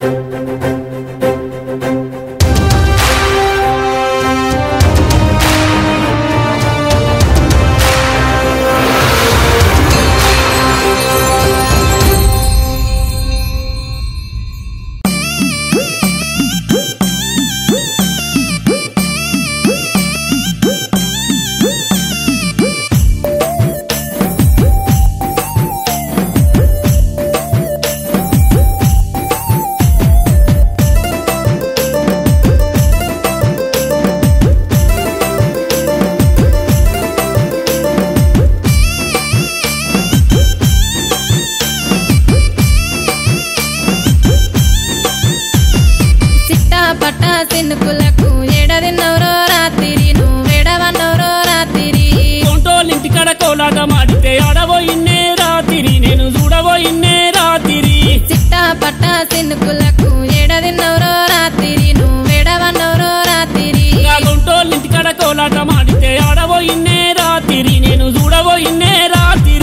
సిట్టా పట్ట సిన్నుకులకు ఏడదిన్నవరో రాత్రి నువ్వేడవన్నవరో రాత్రి కొంటోళ్ళింటికాడ కోలాటం ఆడితే ఆడబోయిన్నే రాత్రి నేను చూడబోయిన్నే రాత్రి సిట్టా పట్ట సిన్నుకులకు ఏడదిన్నవరో రాత్రి నువ్వేడవన్నవరో రాత్రి నా కొంటోళ్ళింటికాడ కోలాటం ఆడితే ఆడబోయిన్నే రాత్రి నేను చూడబోయిన్నే రాత్రి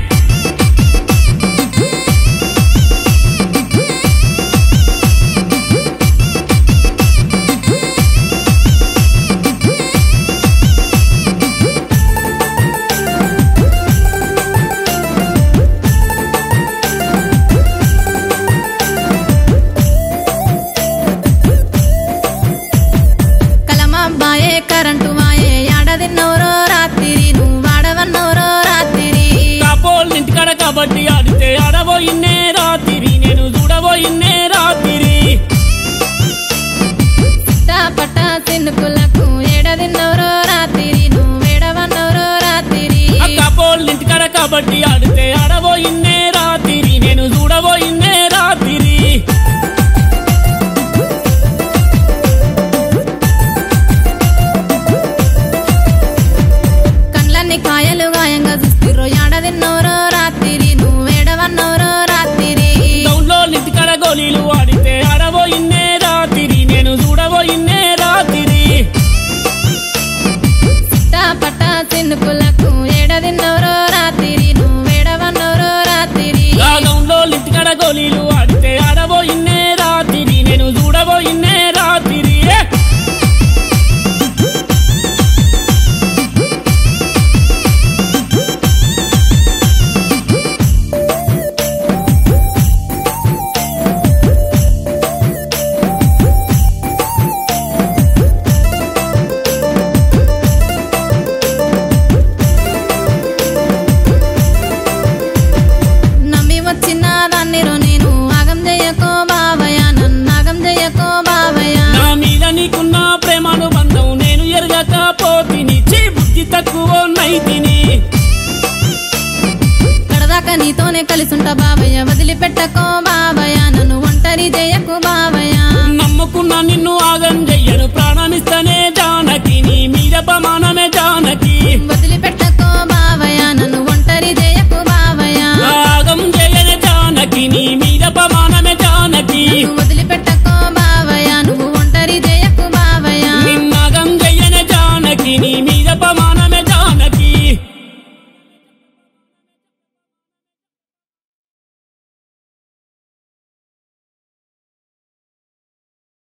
కలమాబాయే కరెంటు మాయే ఏడదిన్నవరో రాత్రి నువ్వాడవన్నవరో రాత్రి కాపోళ్ళింటికాడ కబడ్డీ ఆడితే ఆడబోయిన్నే రాత్రి నేను చూడబోయిన్నే రాత్రి సిట్టా పట్ట సిన్నుకులకు ఏడదిన్నవరో రాత్రి నువ్వేడవన్నవరో రాత్రి ఆ కాపోళ్ళింటికాడ కబడ్డీ ఆడితే ఆడబోయిన్నే రాత్రి నేను చూడబోయిన్నే రాత్రి కండ్లన్నీ కాయలు గాయంగా చూస్తుర్రో ఏడదిన్నవరో రాత్రి నువ్వేడవన్నవరో రాత్రి టౌన్లో ఇంటికాడ గోళీలు ఆడితే ఆడబోయిన్నే రాత్రి నేను చూడబోయిన్నే రాత్రి సిట్టా పట్ట సిన్నుకులకు ఏడదిన్నవరో రాత్రి నువ్వేడవన్నవరో రాత్రి రాగంలో ఇంటికాడ గోళీలు ఆడితే ఆడబోయిన్నే రాత్రి నేను చూడబోయిన్నే రాత్రి నమ్మి వచ్చిన దాన్నిరో నేను ఆగం చెయ్యకో బావయ్య నన్ను ఆగం చెయ్యకో బావయ్య నా మీద నీకున్న ప్రేమాను బంధం నేను ఎరగకపోతిని చీ బుద్ధి తక్కువ నైతిని కడదాకా నీతోనే కలిసుంటా బావయ్య వదిలిపెట్టకో బావయ్య నన్ను ఒంటరి చేయకు బావయ్య నమ్ముకున్న నిన్ను ఆగం చెయ్యను ప్రాణమిస్తనే జానకి నీ మీద ప్రమాణం